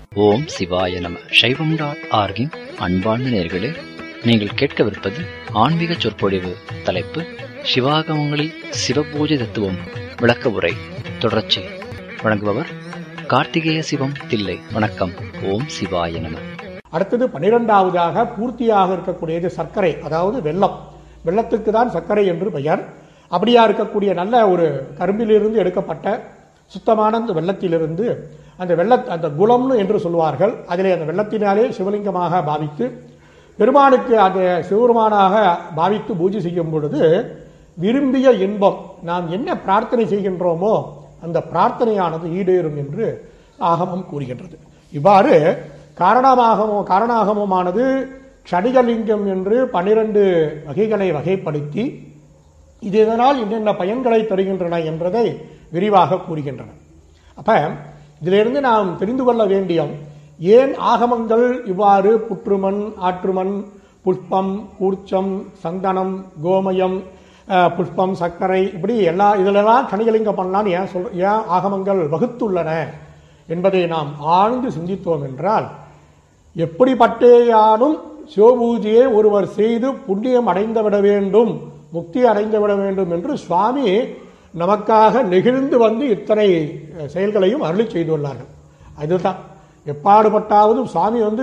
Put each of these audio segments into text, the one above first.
ஓம் சிவாய நம சைவம் டாட் ஆர்கின் அன்பார்ந்த நேர்களே நீங்கள் கேட்கவிருப்பது ஆன்மீக சொற்பொழிவு தலைப்பு சிவாகமங்களில் சிவபூஜை தத்துவம் விளக்க உரை தொடர்ச்சி வழங்குபவர் கார்த்திகேய சிவம் தில்லை வணக்கம் ஓம் சிவாய நம அடுத்தது பன்னிரெண்டாவதாக பூர்த்தியாக இருக்கக்கூடியது சர்க்கரை அதாவது வெள்ளம் வெள்ளத்துக்கு தான் சர்க்கரை என்று பெயர் அப்படியா இருக்கக்கூடிய நல்ல ஒரு கரும்பிலிருந்து எடுக்கப்பட்ட சுத்தமான அந்த வெள்ளத்திலிருந்து அந்த வெள்ள அந்த குலம்னு என்று சொல்வார்கள் அதிலே அந்த வெள்ளத்தினாலே சிவலிங்கமாக பாவித்து பெருமானுக்கு அந்த சிவபெருமானாக பாவித்து பூஜை செய்யும் பொழுது விரும்பிய இன்பம் நாம் என்ன பிரார்த்தனை செய்கின்றோமோ அந்த பிரார்த்தனையானது ஈடேறும் என்று ஆகமம் கூறுகின்றது இவ்வாறு காரணமாகமோ காரணாகமமானது க்ஷணிகலிங்கம் என்று பனிரெண்டு வகைகளை வகைப்படுத்தி இது இதனால் என்னென்ன பயன்களை தருகின்றன என்பதை விரிவாக கூறுகின்றன அப்ப இதிலிருந்து நாம் தெரிந்து கொள்ள வேண்டியம் ஏன் ஆகமங்கள் இவ்வாறு புற்றுமண் ஆற்றுமண் புஷ்பம் கூர்ச்சம் சந்தனம் கோமயம் அஹ், புஷ்பம் சர்க்கரை இப்படி எல்லா இதிலெல்லாம் கணிகலிங்கம் பண்ணலான்னு ஏன் சொல் ஏன் ஆகமங்கள் வகுத்துள்ளன என்பதை நாம் ஆழ்ந்து சிந்தித்தோம் என்றால் எப்படிப்பட்டேயானும் சிவபூஜையை ஒருவர் செய்து புண்ணியம் அடைந்துவிட வேண்டும் முக்தி அடைந்துவிட வேண்டும் என்று சுவாமி நமக்காக நெகிழ்ந்து வந்து இத்தனை அஹ், செயல்களையும் அருளி செய்துள்ளார்கள் அதுதான் எப்பாடுபட்டாவது சுவாமி வந்து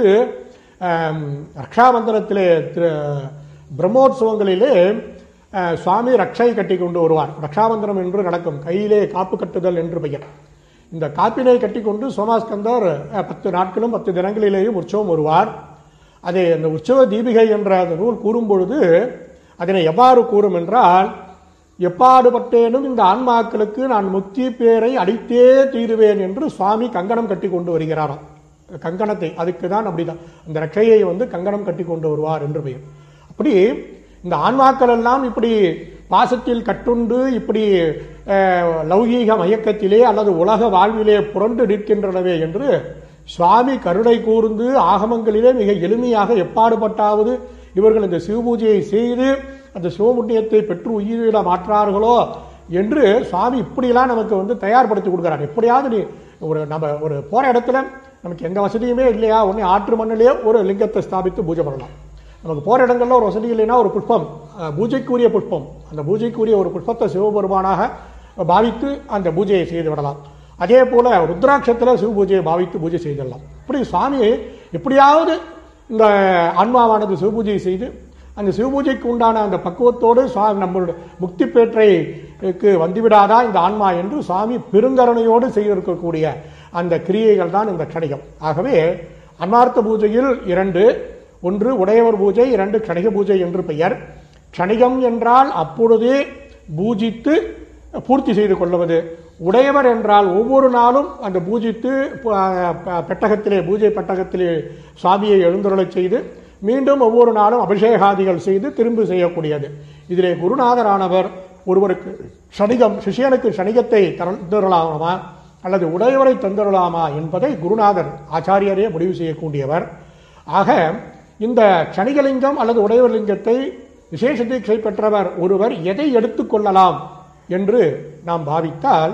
ஆம், ரக்ஷாபந்தனத்திலே திரு பிரம்மோற்சவங்களிலே அஹ், சுவாமி ரக்ஷை கட்டி கொண்டு வருவார் ரக்ஷாபந்தனம் என்று நடக்கும் கையிலே காப்பு கட்டுதல் என்று பெயர் இந்த காப்பினை கட்டிக்கொண்டு சோமாஸ்கந்தர் அஹ், பத்து நாட்களும் பத்து தினங்களிலேயும் உற்சவம் வருவார் அதை அந்த உற்சவ தீபிகை என்ற அந்த நூல் கூறும் பொழுது அதனை எவ்வாறு கூறும் என்றால் எப்பாடுபட்டேனும் இந்த ஆன்மாக்களுக்கு நான் முக்தி பேரை அடித்தே தீருவேன் என்று சுவாமி கங்கணம் கட்டி கொண்டு வருகிறாராம் கங்கணத்தை அதுக்கு தான் அப்படிதான் அந்த ரக்கையை வந்து கங்கணம் கட்டி கொண்டு வருவார் என்று பெயர் அப்படி இந்த ஆன்மாக்கள் எல்லாம் இப்படி பாசத்தில் கட்டுண்டு இப்படி அஹ், லௌகீக மயக்கத்திலே அல்லது உலக வாழ்விலே புரண்டு நிற்கின்றனவே என்று சுவாமி கருணை கூர்ந்து ஆகமங்களிலே மிக எளிமையாக எப்பாடுபட்டாவது இவர்கள் இந்த சிவபூஜையை செய்து அந்த சிவமுண்ணியத்தை பெற்று உயிரிட மாற்றார்களோ என்று சுவாமி இப்படியெல்லாம் நமக்கு வந்து தயார்படுத்தி கொடுக்குறார் எப்படியாவது நீ ஒரு நம்ம ஒரு போற இடத்துல நமக்கு எந்த வசதியுமே இல்லையா உடனே ஆற்று மண்ணிலே ஒரு லிங்கத்தை ஸ்தாபித்து பூஜை பண்ணலாம் நமக்கு போற இடங்கள்ல ஒரு வசதி இல்லைன்னா ஒரு புஷ்பம் அஹ், பூஜைக்குரிய புஷ்பம் அந்த பூஜைக்குரிய ஒரு புஷ்பத்தை சிவபெருமானாக பாவித்து அந்த பூஜையை செய்து விடலாம் அதே போல ருத்ராட்சத்துல சிவ பூஜையை பாவித்து பூஜை செய்திடலாம் இப்படி சுவாமி எப்படியாவது இந்த ஆன்மாவானது சிவபூஜை செய்து அந்த சிவபூஜைக்கு உண்டான அந்த பக்குவத்தோடு சுவாமி நம்மளுடைய முக்தி பேற்றைக்கு வந்துவிடாதா இந்த ஆன்மா என்று சுவாமி பெருங்கருணையோடு செய்திருக்கக்கூடிய அந்த கிரியைகள் தான் இந்த கணிகம் ஆகவே அன்மார்த்த பூஜையில் இரண்டு ஒன்று உடையவர் பூஜை இரண்டு கணிக பூஜை என்று பெயர் கணிகம் என்றால் அப்பொழுதே பூஜித்து பூர்த்தி செய்து கொள்வது உடையவர் என்றால் ஒவ்வொரு நாளும் அந்த பூஜித்து ப- ப- பெட்டகத்திலே பூஜை பெட்டகத்திலே சுவாமியை எழுந்துருளச் செய்து மீண்டும் ஒவ்வொரு நாளும் அபிஷேகாதிகள் செய்து திரும்பி செய்யக்கூடியது இதிலே குருநாதரானவர் ஒருவருக்கு சனிகம் சிஷியனுக்கு சனிகத்தை தந்துடலாமா அல்லது உடையவரை தந்துடலாமா என்பதை குருநாதர் ஆச்சாரியரே முடிவு செய்யக்கூடியவர் ஆக இந்த சனிகலிங்கம் அல்லது உடையவர் லிங்கத்தை விசேஷ தீட்சை பெற்றவர் ஒருவர் எதை எடுத்துக்கொள்ளலாம் என்று நாம் பாவித்தால்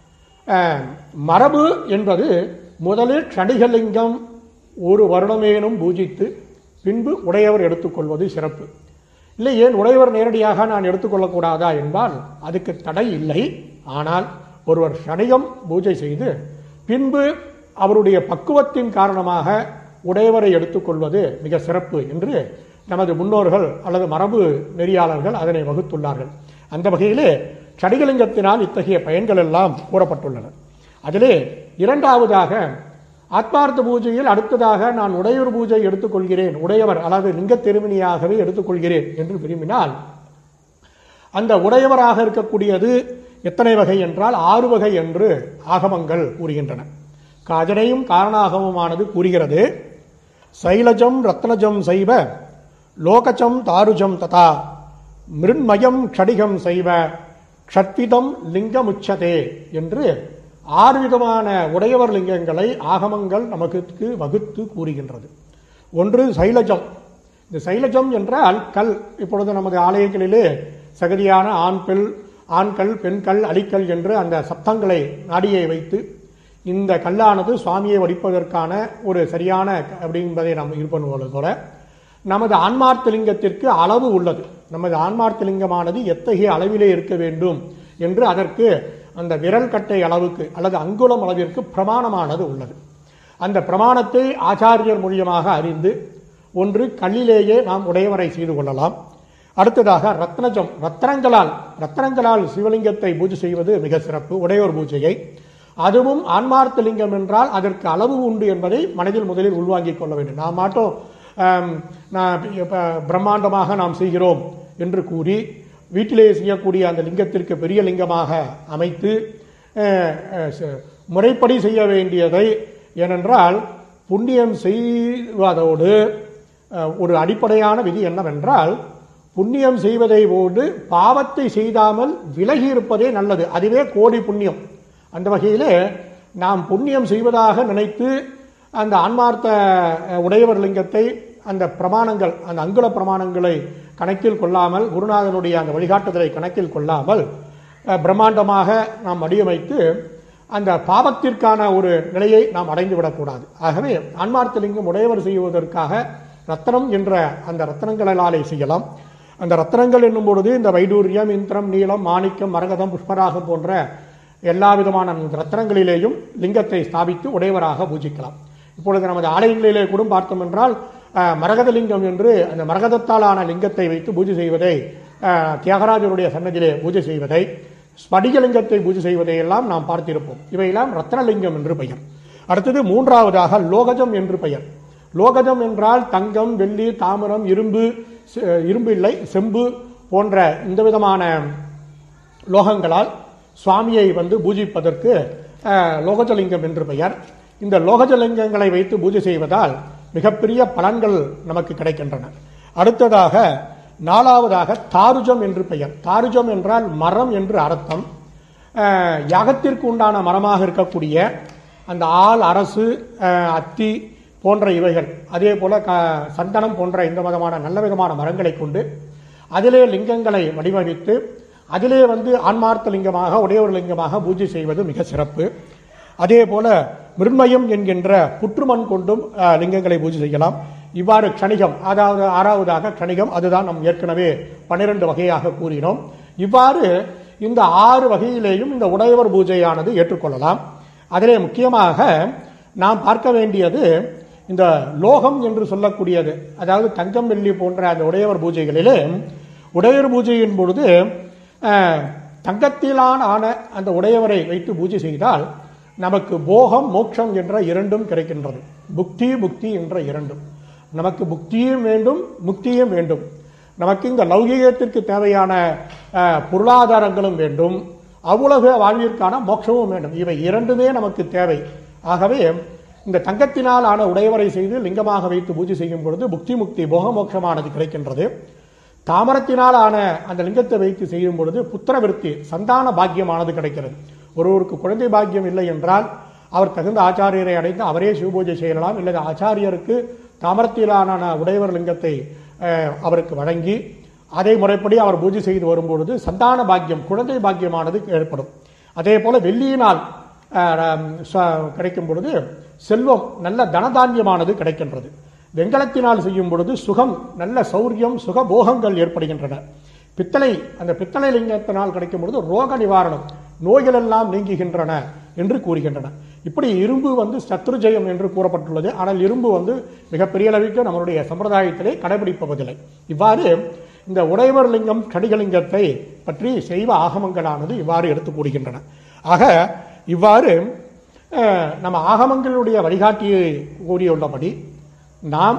அஹ், மரபு என்பது முதலில் க்ஷணிகலிங்கம் ஒரு வருடமேனும் பூஜித்து பின்பு உடையவர் எடுத்துக்கொள்வது சிறப்பு இல்லை ஏன் உடையவர் நேரடியாக நான் எடுத்துக்கொள்ளக்கூடாதா என்பால் அதுக்கு தடை இல்லை ஆனால் ஒருவர் ஷணிகம் பூஜை செய்து பின்பு அவருடைய பக்குவத்தின் காரணமாக உடையவரை எடுத்துக்கொள்வது மிக சிறப்பு என்று நமது முன்னோர்கள் அல்லது மரபு நெறியாளர்கள் அதனை வகுத்துள்ளார்கள் அந்த வகையிலே சடிகலிங்கத்தினால் இத்தகைய பயன்கள் எல்லாம் கூறப்பட்டுள்ளன அதிலே இரண்டாவதாக ஆத்மார்த்த பூஜையில் அடுத்ததாக நான் உடையவர் பூஜை எடுத்துக்கொள்கிறேன் உடையவர் அல்லது லிங்க திருமணியாகவே எடுத்துக்கொள்கிறேன் என்று விரும்பினால் அந்த உடையவராக இருக்கக்கூடியது எத்தனை வகை என்றால் ஆறு வகை என்று ஆகமங்கள் கூறுகின்றன காஜனையும் காரணாகமமானது கூறுகிறது சைலஜம் ரத்னஜம் செய்வ லோகச்சம் தாருஜம் ததா மிருண்மயம் க்ஷடிகம் செய்வ க்ஷத்விதம் லிங்கமுச்சதே என்று ஆறு விதமான உடையவர் லிங்கங்களை ஆகமங்கள் நமக்கு வகுத்து கூறுகின்றது ஒன்று சைலஜம் இந்த சைலஜம் என்றால் கல் இப்பொழுது நமது ஆலயங்களிலே சகதியான ஆண் பெண் ஆண்கள் பெண்கள் அடிக்கல் என்று அந்த சப்தங்களை நாடியை வைத்து இந்த கல்லானது சுவாமியை வடிப்பதற்கான ஒரு சரியான அப்படிஎன்பதை நாம் இது பண்ணுவது போல நமது ஆன்மார்த்த லிங்கத்திற்கு அளவு உள்ளது நமது ஆன்மார்த்த லிங்கமானது எத்தகைய அளவிலே இருக்க வேண்டும் என்று அதற்கு அந்த விரல் கட்டை அளவுக்கு அல்லது அங்குலம் அளவிற்கு பிரமாணமானது உள்ளது அந்த பிரமாணத்தை ஆச்சாரியர் மூலியமாக அறிந்து ஒன்று கல்லிலேயே நாம் உடையவரை செய்து கொள்ளலாம் அடுத்ததாக ரத்னஜம் ரத்னங்களால் ரத்னங்களால் சிவலிங்கத்தை பூஜை செய்வது மிக சிறப்பு உடையோர் பூஜையை அதுவும் ஆன்மார்த்த லிங்கம் என்றால் அதற்கு அளவு உண்டு என்பதை மனதில் முதலில் உள்வாங்கிக் கொள்ள வேண்டும் நாம் மாட்டோம் ஆம், நான் இப்ப பிரம்மாண்டமாக நாம் செய்கிறோம் என்று கூறி வீட்டிலே செய்யக்கூடிய அந்த லிங்கத்திற்கு பெரிய லிங்கமாக அமைத்து அஹ், அஹ், ச- முறைப்படி செய்ய வேண்டியதை ஏனென்றால் புண்ணியம் செய்வதோடு அஹ், ஒரு அடிப்படையான விதி என்னவென்றால் புண்ணியம் செய்வதை போது பாவத்தை செய்தாமல் விலகி இருப்பதே நல்லது அதுவே கோடி புண்ணியம் அந்த வகையிலே நாம் புண்ணியம் செய்வதாக நினைத்து அந்த ஆன்மார்த்த அஹ், உடையவர் லிங்கத்தை அந்த பிரமாணங்கள் அந்த அங்குல பிரமாணங்களை கணக்கில் கொள்ளாமல் குருநாதனுடைய அந்த வழிகாட்டுதலை கணக்கில் கொள்ளாமல் அஹ், பிரம்மாண்டமாக நாம் வடிவமைத்து அந்த பாவத்திற்கான ஒரு நிலையை நாம் அடைந்து விடக்கூடாது ஆகவே ஆன்மார்த்த லிங்கம் உடையவர் செய்வதற்காக ரத்தனம் என்ற அந்த ரத்தனங்களாலே செய்யலாம் அந்த ரத்தனங்கள் என்னும் பொழுது இந்த வைடூரியம் இந்திரம் நீலம் மாணிக்கம் மரகதம் புஷ்பராகம் போன்ற எல்லா விதமான ரத்தனங்களிலேயும் லிங்கத்தை ஸ்தாபித்து உடையவராக பூஜிக்கலாம் இப்பொழுது நமது ஆலயங்களிலே கூட பார்த்தோம் என்றால் அஹ், மரகத லிங்கம் என்று அந்த மரகதத்தாலான லிங்கத்தை வைத்து பூஜை செய்வதை அஹ், தியாகராஜருடைய சன்னதியிலே பூஜை செய்வதை ஸ்படிகலிங்கத்தை பூஜை செய்வதை எல்லாம் நாம் பார்த்திருப்போம் இவையெல்லாம் ரத்னலிங்கம் என்று பெயர் அடுத்தது மூன்றாவதாக லோகஜம் என்று பெயர் லோகஜம் என்றால் தங்கம் வெள்ளி தாமிரம் இரும்பு செ- இரும்பு இல்லை செம்பு போன்ற இந்த விதமான லோகங்களால் சுவாமியை வந்து பூஜிப்பதற்கு அஹ், லோகஜலிங்கம் என்று பெயர் இந்த லோகஜலிங்கங்களை வைத்து பூஜை செய்வதால் மிகப்பெரிய பலன்கள் நமக்கு கிடைக்கின்றன அடுத்ததாக நாலாவதாக தாருஜம் என்று பெயர் தாருஜம் என்றால் மரம் என்று அர்த்தம் அஹ், யாகத்திற்கு உண்டான மரமாக இருக்கக்கூடிய அந்த ஆள் அரசு அஹ், அத்தி போன்ற இவைகள் அதே போல க சந்தனம் போன்ற இந்த விதமான நல்ல விதமான மரங்களை கொண்டு அதிலே லிங்கங்களை வடிவமைத்து அதிலே வந்து ஆன்மார்த்த லிங்கமாக உடையவர் லிங்கமாக பூஜை செய்வது மிக சிறப்பு அதே போல மிருண்மயம் என்கின்ற புற்றுமண் கொண்டும் அஹ், லிங்கங்களை பூஜை செய்யலாம் இவ்வாறு க்ஷணிகம் அதாவது ஆறாவதாக க்ஷணிகம் அதுதான் நாம் ஏற்கனவே பன்னிரண்டு வகையாக கூறினோம் இவ்வாறு இந்த ஆறு வகையிலேயும் இந்த உடையவர் பூஜையானது ஏற்றுக்கொள்ளலாம் அதிலே முக்கியமாக நாம் பார்க்க வேண்டியது இந்த லோகம் என்று சொல்லக்கூடியது அதாவது தங்கம் வெள்ளி போன்ற அந்த உடையவர் பூஜைகளிலே உடையவர் பூஜையின் பொழுது அஹ், தங்கத்திலான ஆன அந்த உடையவரை வைத்து பூஜை செய்தால் நமக்கு போகம் மோட்சம் என்ற இரண்டும் கிடைக்கின்றது புக்தி முக்தி என்ற இரண்டும் நமக்கு புக்தியும் வேண்டும் முக்தியும் வேண்டும் நமக்கு இந்த லௌகீகத்திற்கு தேவையான அஹ், பொருளாதாரங்களும் வேண்டும் அவ்வுலக வாழ்விற்கான மோட்சமும் வேண்டும் இவை இரண்டுமே நமக்கு தேவை ஆகவே இந்த தங்கத்தினால் ஆன உடையவரை செய்து லிங்கமாக வைத்து பூஜை செய்யும் பொழுது புக்தி முக்தி போக மோட்சமானது கிடைக்கின்றது தாமரத்தினால் ஆன அந்த லிங்கத்தை வைத்து செய்யும் பொழுது புத்திர விருத்தி சந்தான பாக்கியமானது கிடைக்கிறது ஒருவருக்கு குழந்தை பாக்கியம் இல்லை என்றால் அவர் தகுந்த ஆச்சாரியரை அடைந்து அவரே சிவபூஜை செய்யலாம் இல்லது ஆச்சாரியருக்கு தாமரத்திலான உடையவர் லிங்கத்தை அஹ், அவருக்கு வழங்கி அதை முறைப்படி அவர் பூஜை செய்து வரும்பொழுது சந்தான பாக்கியம் குழந்தை பாக்கியமானது ஏற்படும் அதே போல வெள்ளியினால் அஹ், ரம், ச- கிடைக்கும் பொழுது செல்வம் நல்ல தனதானியமானது கிடைக்கின்றது வெண்கலத்தினால் செய்யும் பொழுது சுகம் நல்ல சௌரியம் சுகபோகங்கள் ஏற்படுகின்றன பித்தளை அந்த பித்தளை லிங்கத்தினால் கிடைக்கும் பொழுது ரோக நிவாரணம் நோய்கள் எல்லாம் நீங்குகின்றன என்று கூறுகின்றன இப்படி இரும்பு வந்து சத்ருஜயம் என்று கூறப்பட்டுள்ளது ஆனால் இரும்பு வந்து மிகப்பெரிய அளவிற்கு நம்மளுடைய சம்பிரதாயத்திலே கடைபிடிப்பதில்லை இவ்வாறு இந்த உடையவர் லிங்கம் கடிகலிங்கத்தை பற்றி செய்வ ஆகமங்களானது இவ்வாறு எடுத்து கூறுகின்றன ஆக இவ்வாறு அஹ், நம்ம ஆகமங்களுடைய வழிகாட்டியை கூறியுள்ளபடி நாம்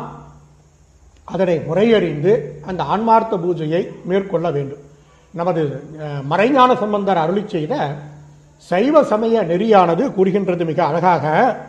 அதனை முறையறிந்து அந்த ஆன்மார்த்த பூஜையை மேற்கொள்ள வேண்டும் நமது அஹ், மறைஞான சம்பந்தர் அருளி செய்த சைவ சமய நெறியானது கூறுகின்றது மிக அழகாக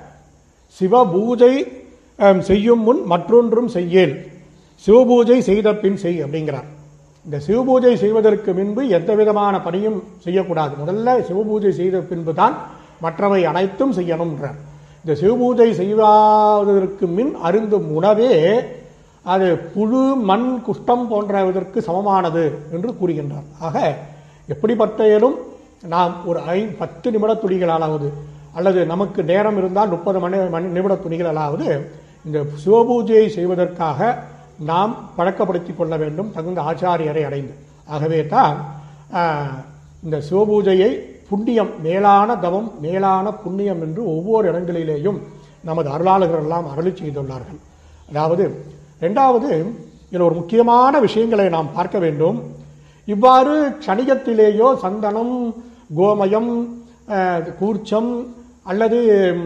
சிவபூஜை அஹ், செய்யும் முன் மற்றொன்றும் செய்யேல் சிவபூஜை செய்த பின் செய் அப்படிங்கிறார் இந்த சிவபூஜை செய்வதற்கு முன்பு எந்த விதமான பணியும் செய்யக்கூடாது முதல்ல சிவபூஜை செய்த பின்பு தான் மற்றவை அனைத்தும் செய்யணும்ன்றார் இந்த சிவபூஜை செய்வதற்கு மின் அருந்தும் உணவே அது புழு மண் குஷ்டம் போன்றவதற்கு சமமானது என்று கூறுகின்றார் ஆக எப்படிப்பட்டேனும் நாம் ஒரு ஐ பத்து நிமிட துளிகளாலாவது அல்லது நமக்கு நேரம் இருந்தால் முப்பது மணி மணி நிமிட துணிகளாவது இந்த சிவபூஜையை செய்வதற்காக நாம் பழக்கப்படுத்திக் கொள்ள வேண்டும் தகுந்த ஆச்சாரியரை அடைந்து ஆகவே தான் ஆஹ், இந்த சிவபூஜையை புண்ணியம் மேலான தவம் மேலான புண்ணியம் என்று ஒவ்வொரு இடங்களிலேயும் நமது அருளாளர்கள் எல்லாம் அருளி செய்துள்ளார்கள் அதாவது இரண்டாவது இதில் ஒரு முக்கியமான விஷயங்களை நாம் பார்க்க வேண்டும் இவ்வாறு கணிகத்திலேயோ சந்தனம் கோமயம் அஹ், கூர்ச்சம் அல்லது ம்,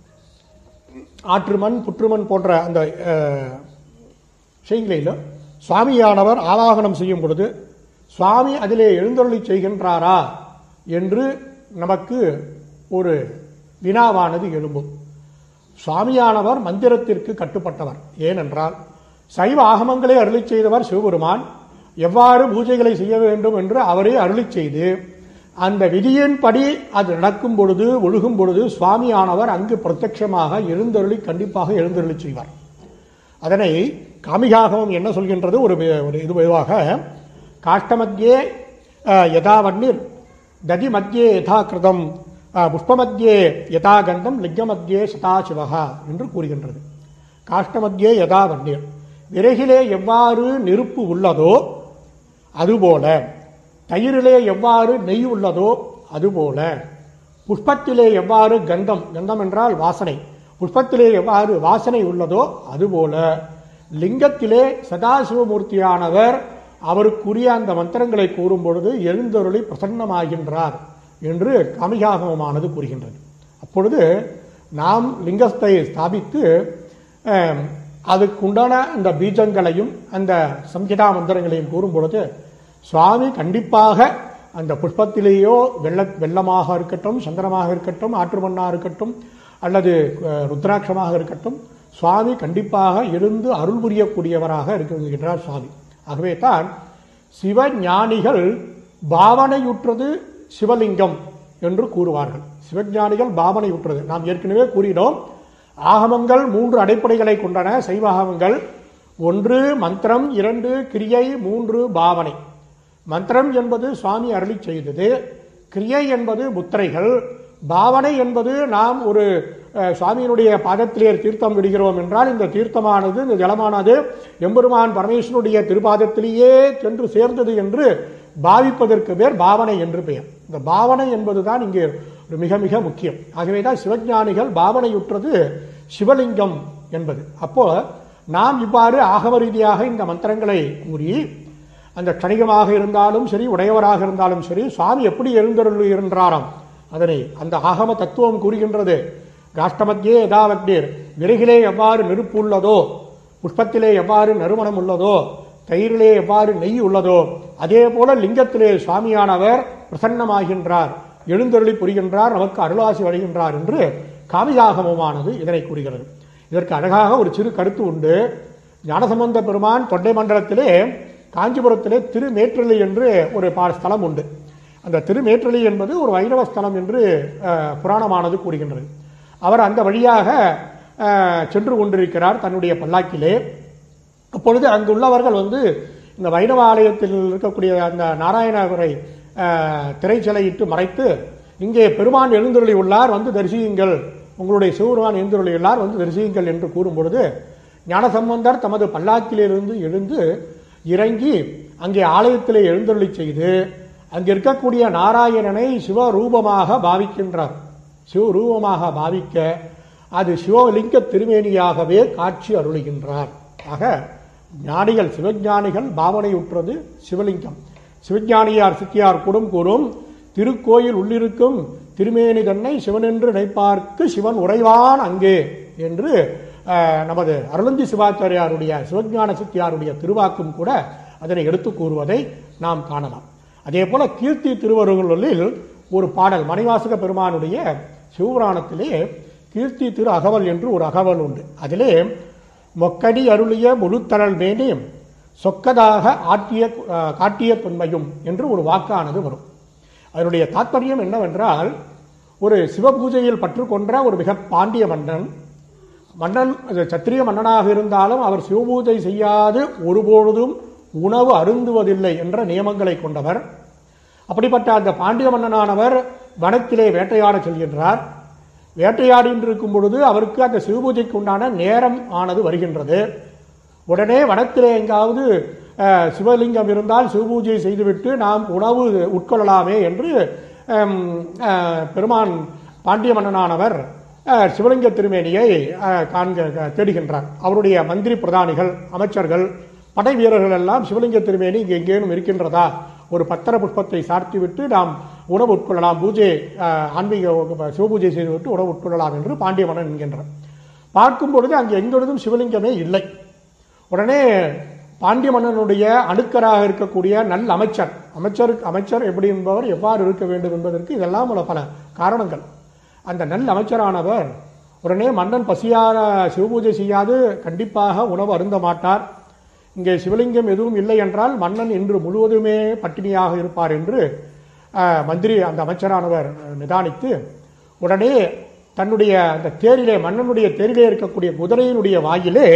ஆற்றுமண் புற்றுமண் போன்ற அந்த அஹ், விஷயங்களில் சுவாமியானவர் ஆவாகனம் செய்யும் பொழுது சுவாமி அதிலே எழுந்தருளி செய்கின்றாரா என்று நமக்கு ஒரு வினாவானது எழும்பும் சுவாமியானவர் மந்திரத்திற்கு கட்டுப்பட்டவர் ஏனென்றால் சைவ ஆகமங்களை அருளிச் செய்தவர் சிவபெருமான் எவ்வாறு பூஜைகளை செய்ய வேண்டும் என்று அவரே அருளிச் செய்து அந்த விதியின்படி அது நடக்கும் பொழுது ஒழுகும் பொழுது சுவாமியானவர் அங்கு பிரத்யட்சமாக எழுந்தருளி கண்டிப்பாக எழுந்தருளி செய்வார் அதனை காமிகாகமம் என்ன சொல்கின்றது ஒரு வி- ஒரு இது இதுவாக காஷ்டமத்தியே அஹ், யதா வன்னிர் ததி மத்தியே யதா கிருதம் அஹ், புஷ்பமத்தியே யதா கந்தம் லிங்கமத்தியே சதாசிவகா என்று கூறுகின்றது காஷ்டமத்தியே யதா வன்னிர் விறகிலே எவ்வாறு நெருப்பு உள்ளதோ அதுபோல தயிரிலே எவ்வாறு நெய் உள்ளதோ அதுபோல புஷ்பத்திலே எவ்வாறு கந்தம் கந்தம் என்றால் வாசனை புஷ்பத்திலே எவ்வாறு வாசனை உள்ளதோ அதுபோல லிங்கத்திலே சதாசிவமூர்த்தியானவர் அவருக்குரிய அந்த மந்திரங்களை கூறும் பொழுது எழுந்தருளி பிரசன்னமாகின்றார் என்று காமிகாகமமானது கூறுகின்றது அப்பொழுது நாம் லிங்கத்தை ஸ்தாபித்து அஹ், அதுக்குண்டான அந்த பீஜங்களையும் அந்த சம்ஹிதா மந்திரங்களையும் கூறும் பொழுது சுவாமி கண்டிப்பாக அந்த புஷ்பத்திலேயோ வெள்ள வெள்ளமாக இருக்கட்டும் சந்திரமாக இருக்கட்டும் ஆற்றுமண்ணாக இருக்கட்டும் அல்லது அஹ், ருத்ராட்சமாக இருக்கட்டும் சுவாமி கண்டிப்பாக இருந்து அருள் புரியக்கூடியவராக இருக்கின்றார் சுவாமி ஆகவே தான் சிவஞானிகள் பாவனையுற்றது சிவலிங்கம் என்று கூறுவார்கள் சிவஞானிகள் பாவனையுற்றது நாம் ஏற்கனவே கூறினோம் ஆகமங்கள் மூன்று அடிப்படைகளை கொண்டன சைவ ஆகமங்கள் ஒன்று மந்திரம் இரண்டு கிரியை மூன்று பாவனை மந்திரம் என்பது சுவாமி அருளி செய்தது கிரியை என்பது முத்திரைகள் பாவனை என்பது நாம் ஒரு அஹ், சுவாமியினுடைய பாதத்திலே தீர்த்தம் விடுகிறோம் என்றால் இந்த தீர்த்தமானது இந்த ஜலமானது எம்பெருமான் பரமேஸ்வரனுடைய திருப்பாதத்திலேயே சென்று சேர்ந்தது என்று பாவிப்பதற்கு பேர் பாவனை என்று பெயர் இந்த பாவனை என்பதுதான் இங்கே ஒரு மிக மிக முக்கியம் ஆகவே தான் சிவஞானிகள் பாவனையுற்றது சிவலிங்கம் என்பது அப்போ நாம் இவ்வாறு ஆகம ரீதியாக இந்த மந்திரங்களை கூறி அந்த கணிகமாக இருந்தாலும் சரி உடையவராக இருந்தாலும் சரி சுவாமி எப்படி எழுந்தருளுகின்றாராம் அதனை அந்த ஆகம தத்துவம் கூறுகின்றது ராஷ்டிரமத்தியே யதாவக்னீர் விறகிலே எவ்வாறு நெருப்பு உள்ளதோ புஷ்பத்திலே எவ்வாறு நறுமணம் உள்ளதோ தயிரிலே எவ்வாறு நெய் உள்ளதோ அதே போல லிங்கத்திலே சுவாமியானவர் பிரசன்னமாகின்றார் எழுந்தருளி புரிகின்றார் நமக்கு அருளாசி வழங்குகின்றார் என்று காமியாகமமானது இதனை கூறுகிறது இதற்கு அழகாக ஒரு சிறு கருத்து உண்டு ஞானசம்பந்த பெருமான் தொண்டை மண்டலத்திலே காஞ்சிபுரத்திலே திருமேற்றலி என்று ஒரு பா ஸ்தலம் உண்டு அந்த திருமேற்றலி என்பது ஒரு வைணவ ஸ்தலம் என்று அஹ், புராணமானது கூறுகின்றது அவர் அந்த வழியாக அஹ், சென்று கொண்டிருக்கிறார் தன்னுடைய பல்லாக்கிலே அப்பொழுது அங்குள்ளவர்கள் வந்து இந்த வைணவ ஆலயத்தில் இருக்கக்கூடிய அந்த நாராயணவரை அஹ், திரைச்சிலையிட்டு மறைத்து இங்கே பெருமான் எழுந்தருளி உள்ளார் வந்து தரிசியுங்கள் உங்களுடைய சிவபெருமான் எழுந்தருளி உள்ளார் வந்து தரிசியுங்கள் என்று கூறும் பொழுது ஞானசம்பந்தர் தமது பல்லாக்கிலிருந்து எழுந்து இறங்கி அங்கே ஆலயத்திலே எழுந்தருளி செய்து அங்கே இருக்கக்கூடிய நாராயணனை சிவரூபமாக பாவிக்கின்றார் சிவரூபமாக பாவிக்க அது சிவலிங்க திருமேனியாகவே காட்சி அருளுகின்றார் ஆக ஞானிகள் சிவஞானிகள் பாவனையுற்றது சிவலிங்கம் சிவஞானியார் சித்தியார் கூடும் கூறும் திருக்கோயில் உள்ளிருக்கும் திருமேனி தன்னை சிவனென்று நினைப்பார்க்கு சிவன் உறைவான் அங்கே என்று அஹ், நமது அருளந்தி சிவாச்சாரியாருடைய சிவஞான சித்தியாருடைய திருவாக்கும் கூட அதனை எடுத்து கூறுவதை நாம் காணலாம் அதே போல கீர்த்தி திருவருகளில் ஒரு பாடல் மணிவாசக பெருமானுடைய சிவபுராணத்திலே கீர்த்தி திரு அகவல் என்று ஒரு அகவல் உண்டு அதிலே மொக்கடி அருளிய முழுத்தரல் மேனி சொக்கதாக ஆட்டிய அஹ், காட்டிய தொன்மையும் என்று ஒரு வாக்கானது வரும் அதனுடைய தாத்பரியம் என்னவென்றால் ஒரு சிவபூஜையில் பற்றுக்கொன்ற ஒரு மிக பாண்டிய மன்னன் மன்னன் அது சத்திரிய மன்னனாக இருந்தாலும் அவர் சிவபூஜை செய்யாது ஒருபொழுதும் உணவு அருந்துவதில்லை என்ற நியமங்களை கொண்டவர் அப்படிப்பட்ட அந்த பாண்டிய மன்னனானவர் வனத்திலே வேட்டையாட செல்கின்றார் வேட்டையாடின்னு இருக்கும் பொழுது அவருக்கு அந்த சிவபூஜைக்கு உண்டான நேரம் ஆனது வருகின்றது உடனே வனத்திலே எங்காவது அஹ், சிவலிங்கம் இருந்தால் சிவபூஜை செய்துவிட்டு நாம் உணவு உட்கொள்ளலாமே என்று ஹம், அஹ், பெருமான் பாண்டிய மன்னனானவர் அஹ், சிவலிங்க திருமேனியை அஹ், காண்க தேடுகின்றார் அவருடைய மந்திரி பிரதானிகள் அமைச்சர்கள் படை வீரர்கள் எல்லாம் சிவலிங்க திருமேனி இங்கே எங்கேனும் இருக்கின்றதா ஒரு பத்திர புஷ்பத்தை சார்த்திவிட்டு நாம் உணவு உட்கொள்ளலாம் பூஜை அஹ், ஆன்மீக சிவபூஜை செய்துவிட்டு உணவு உட்கொள்ளலாம் என்று பாண்டிய மன்னன் என்கின்றார் பார்க்கும் பொழுது அங்கே எங்கொழுதும் சிவலிங்கமே இல்லை உடனே பாண்டிய மன்னனுடைய அணுக்கராக இருக்கக்கூடிய நல்ல அமைச்சர் அமைச்சர் அமைச்சர் எப்படி என்பவர் எவ்வாறு இருக்க வேண்டும் என்பதற்கு இதெல்லாம் உள்ள பல காரணங்கள் அந்த நல்ல அமைச்சரானவர் உடனே மன்னன் பசியான சிவபூஜை செய்யாது கண்டிப்பாக உணவு அருந்த மாட்டார் இங்கே சிவலிங்கம் எதுவும் இல்லை என்றால் மன்னன் இன்று முழுவதுமே பட்டினியாக இருப்பார் என்று அஹ், மந்திரி அந்த அமைச்சரானவர் அஹ், நிதானித்து உடனே தன்னுடைய அந்த தேரிலே மன்னனுடைய தேரிலே இருக்கக்கூடிய குதிரையினுடைய வாயிலே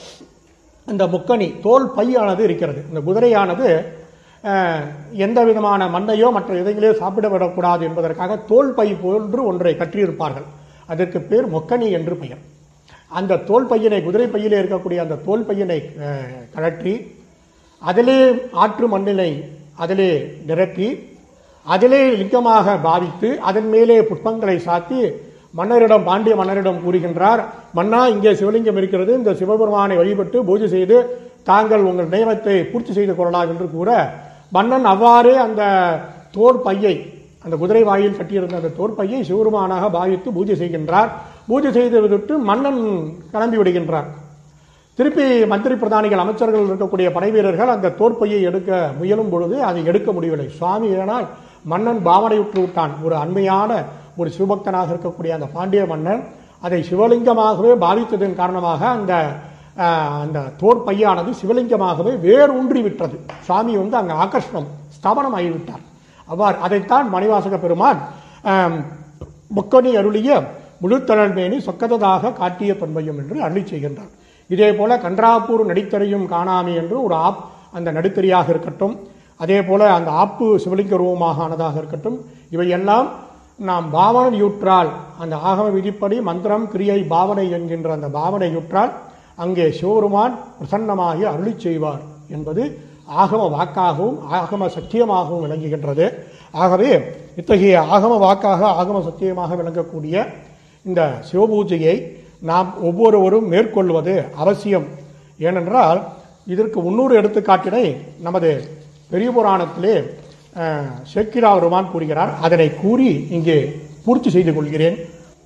அந்த முக்கணி தோல் பையானது இருக்கிறது இந்த குதிரையானது அஹ், எந்த விதமான மண்ணையோ மற்ற எதைகளோ சாப்பிட விடக்கூடாது என்பதற்காக தோல் பை போன்று ஒன்றை கற்றியிருப்பார்கள் அதற்கு பேர் மொக்கணி என்று பெயர் அந்த தோல் பையனை குதிரை பையிலே இருக்கக்கூடிய அந்த தோல் பையனை அஹ், கழற்றி அதிலே ஆற்று மண்ணினை அதிலே நிரப்பி அதிலே லிங்கமாக பாவித்து அதன் மேலே புஷ்பங்களை சாத்தி மன்னரிடம் பாண்டிய மன்னரிடம் கூறுகின்றார் மன்னா இங்கே சிவலிங்கம் இருக்கிறது இந்த சிவபெருமானை வழிபட்டு பூஜை செய்து தாங்கள் உங்கள் நியமத்தை பூர்த்தி செய்து கொள்ளலாம் என்று கூற மன்னன் அவ்வாறே அந்த தோல் பையை அந்த குதிரை வாயில் கட்டியிருந்த அந்த தோற்பையை சிவபெருமானாக பாவித்து பூஜை செய்கின்றார் பூஜை செய்து விட்டு மன்னன் கிளம்பி விடுகின்றார் திருப்பி மந்திரி பிரதானிகள் அமைச்சர்கள் இருக்கக்கூடிய படை வீரர்கள் அந்த தோற்பையை எடுக்க முயலும் பொழுது அதை எடுக்க முடியவில்லை சுவாமி ஏனால் மன்னன் பாவனையுற்று விட்டான் ஒரு அண்மையான ஒரு சிவபக்தனாக இருக்கக்கூடிய அந்த பாண்டிய மன்னன் அதை சிவலிங்கமாகவே பாவித்ததன் காரணமாக அந்த ஆஹ், அந்த தோற்பையானது சிவலிங்கமாகவே வேரூன்றி விட்டது சுவாமி வந்து அங்கே ஆகர்ஷணம் ஸ்தாபனம் ஆகிவிட்டார் அவ்வாறு அதைத்தான் மணிவாசக பெருமான் ஆம், முக்கணி அருளிய முழுத்தழல்மேனி சொக்கததாக காட்டிய பண்பையும் என்று அருளி செய்கின்றார் இதே போல கன்றாப்பூர் நடித்தரையும் காணாமி என்று ஒரு ஆப் அந்த நடுத்தறியாக இருக்கட்டும் அதே போல அந்த ஆப்பு சிவலிங்க ரூபமாக ஆனதாக இருக்கட்டும் இவையெல்லாம் நாம் பாவனையுற்றால் அந்த ஆகம விதிப்படி மந்திரம் கிரியை பாவனை என்கின்ற அந்த பாவனையுற்றால் அங்கே சிவபெருமான் பிரசன்னமாகி அருளி செய்வார் என்பது ஆகம வாக்காகவும் ஆகம சத்தியமாகவும் விளங்குகின்றது ஆகவே இத்தகைய ஆகம வாக்காக ஆகம சத்தியமாக விளங்கக்கூடிய இந்த சிவபூஜையை நாம் ஒவ்வொருவரும் மேற்கொள்வது அவசியம் ஏனென்றால் இதற்கு முன்னூறு எடுத்துக்காட்டினை நமது பெரிய புராணத்திலே அஹ், சேக்கிரா பெருமான் கூறுகிறார் அதனை கூறி இங்கே பூர்த்தி செய்து கொள்கிறேன்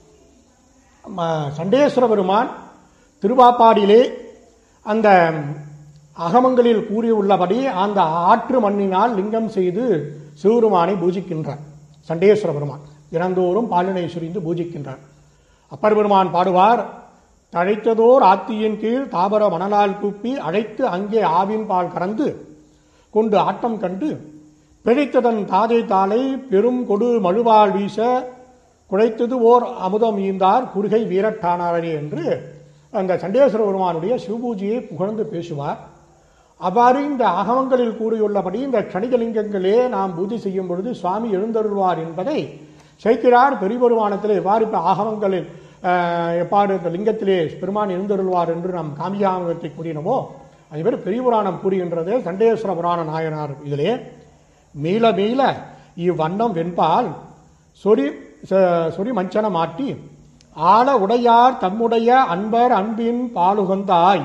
ம- சண்டேஸ்வர பெருமான் திருவாப்பாடியிலே அந்த அகமங்களில் கூறியுள்ளபடி அந்த ஆற்று மண்ணினால் லிங்கம் செய்து சிவபெருமானை பூஜிக்கின்றார் சண்டேஸ்வர பெருமான் தினந்தோறும் பாலினை சுரிந்து பூஜிக்கின்றார் அப்பர் பெருமான் பாடுவார் தழைத்ததோர் ஆத்தியின் கீழ் தாபர மணலால் கூப்பி அழைத்து அங்கே ஆவின் பால் கறந்து கொண்டு ஆட்டம் கண்டு பிழைத்ததன் தாதை தாளை பெரும் கொடு மழுவால் வீச குழைத்தது ஓர் அமுதம் ஈந்தார் குறுகை வீரட்டானாரே என்று அந்த சண்டேஸ்வர பெருமானுடைய சிவபூஜையை புகழ்ந்து பேசுவார் அவ்வாறு இந்த ஆகமங்களில் கூறியுள்ளபடி இந்த கணிகலிங்கங்களே நாம் பூஜை செய்யும் பொழுது சுவாமி எழுந்தருள்வார் என்பதை சேக்கிரார் பெரியபெருமானத்தில் எவ்வாறு இப்ப ஆகமங்களில் அஹ், எவ்வாறு இந்த லிங்கத்திலே பெருமான் எழுந்தருள்வார் என்று நாம் காமியாமத்தை கூறினோமோ அதுமாதிரி பெரிய புராணம் கூறுகின்றது சண்டேஸ்வர புராண நாயனார் இதிலே மீள மீள இவ்வண்ணம் வெண்பால் சொறி ச- சொறி மஞ்சனம் மாட்டி ஆள உடையார் தம்முடைய அன்பர் அன்பின் பாலுகந்தாய்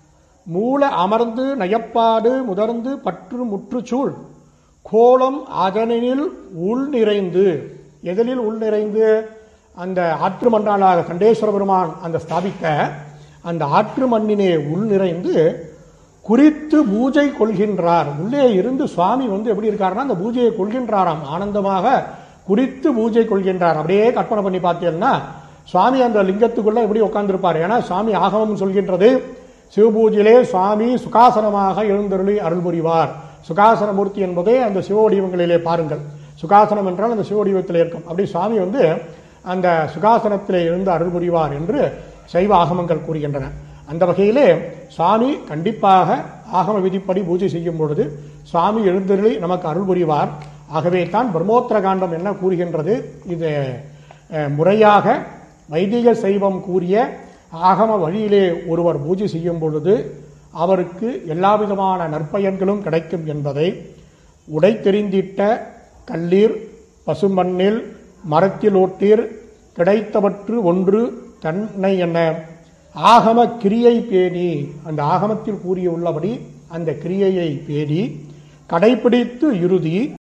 மூல அமர்ந்து நயப்பாடு முதர்ந்து பற்று முற்றுச்சூழ் கோலம் அதனில் உள் நிறைந்து எதிலில் உள் நிறைந்து அந்த ஆற்று மண்ணாளாக கண்டேஸ்வர பெருமான் அந்த ஸ்தாபித்த அந்த ஆற்று மண்ணினே உள் நிறைந்து குறித்து பூஜை கொள்கின்றார் உள்ளே இருந்து சுவாமி வந்து எப்படி இருக்காருன்னா அந்த பூஜையை கொள்கின்றாராம் ஆனந்தமாக குறித்து பூஜை கொள்கின்றார் அப்படியே கற்பனை பண்ணி பார்த்தீங்கன்னா சுவாமி அந்த லிங்கத்துக்குள்ள எப்படி உட்கார்ந்திருப்பார் ஏன்னா சுவாமி ஆகமம் சொல்கின்றது சிவபூஜையிலே சுவாமி சுகாசனமாக எழுந்தருளி அருள் புரிவார் சுகாசனமூர்த்தி என்பதே அந்த சிவ வடிவங்களிலே பாருங்கள் சுகாசனம் என்றால் அந்த சிவ வடிவத்தில் இருக்கும் அப்படி சுவாமி வந்து அந்த சுகாசனத்திலே இருந்து அருள் புரிவார் என்று சைவ ஆகமங்கள் கூறுகின்றன அந்த வகையிலே சுவாமி கண்டிப்பாக ஆகம விதிப்படி பூஜை செய்யும் பொழுது சுவாமி எழுந்தருளி நமக்கு அருள் புரிவார் ஆகவே தான் பிரம்மோத்திர காண்டம் என்ன கூறுகின்றது இது அஹ், முறையாக வைதிக சைவம் கூறிய ஆகம வழியிலே ஒருவர் பூஜை செய்யும் பொழுது அவருக்கு எல்லா விதமான நற்பயன்களும் கிடைக்கும் என்பதை உடை தெரிந்திட்ட கல்லீர் பசுமண்ணில் மரத்தில் ஓட்டீர் கிடைத்தவற்று ஒன்று தன்னை என ஆகம கிரியை பேணி அந்த ஆகமத்தில் கூறியுள்ளபடி அந்த கிரியையை பேணி கடைபிடித்து இறுதி